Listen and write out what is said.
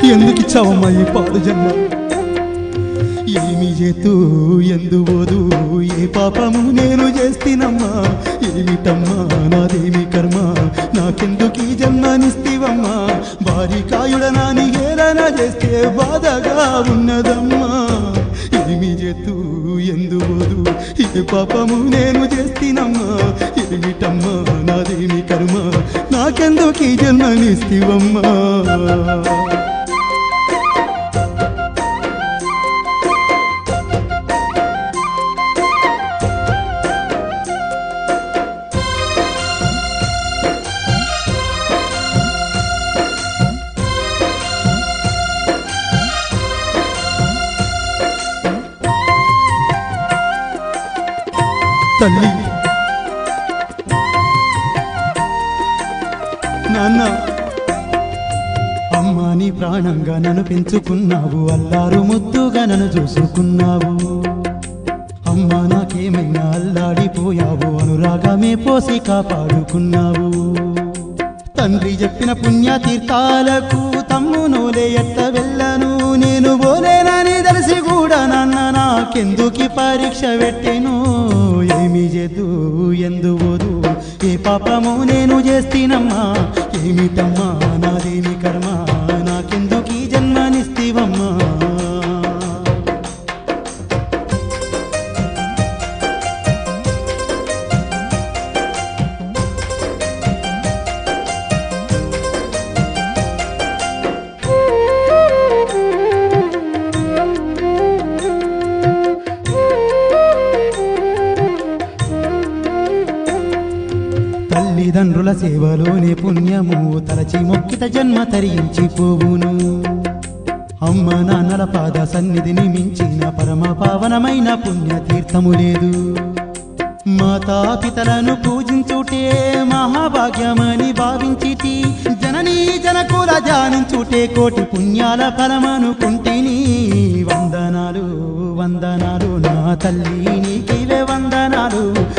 ఎందుకు ఇచ్చావమ్మా ఈ పాడు జన్మ ఏమి చేతూ ఎందు పోదు ఏ పాపము నేను చేస్తేనమ్మా ఏమిటమ్మా నాదేమి కర్మ నాకెందుకు ఈ జన్మనిస్తివమ్మా భారీ కాయుడనాని ఏలనా చేస్తే బాధగా ఉన్నదమ్మా ఏమి చేతూ ఎందు పోదు ఏ పాపము నేను చేస్తేనమ్మా ఏమిటమ్మా నాదేమి కర్మ నాకెందుకు ఈ జన్మనిస్తివమ్మా తల్లి నాన్న అమ్మా నీ ప్రాణంగా నన్ను పెంచుకున్నావు అల్లారు ముద్దుగా నన్ను చూసుకున్నావు అమ్మా నాకేమైనా అల్లాడిపోయావు అనురాగమే పోసి కాపాడుకున్నావు తండ్రి చెప్పిన పుణ్యతీర్థాలకు తమ్మునోలే ఎట్ట వెళ్ళను నేను పోలేనని తెలిసి కూడా నాన్న నాకెందుకి పరీక్ష పెట్టెను ఏమి చేద్దు ఎందు పోదు ఏ పాపము నేను చేస్తేనమ్మా ఏమిటమ్మా నాదేమి కర్మ నాకెందుకు ఈ జన్మనిస్తివమ్మా తల్లిదండ్రుల సేవలోనే పుణ్యము తలచి మొక్కిత జన్మ తరించిపోవును అమ్మ నాన్నల పాద సన్నిధిని మించిన పరమ పావనమైన పుణ్యతీర్థము లేదు మాతాపితలను పూజించుటే మహాభాగ్యమని భావించితి జననీ జనకుల ధ్యానించుటే కోటి పుణ్యాల ఫలమనుకుంటిని వందనాలు వందనాలు నా తల్లి నీకివే వందనాలు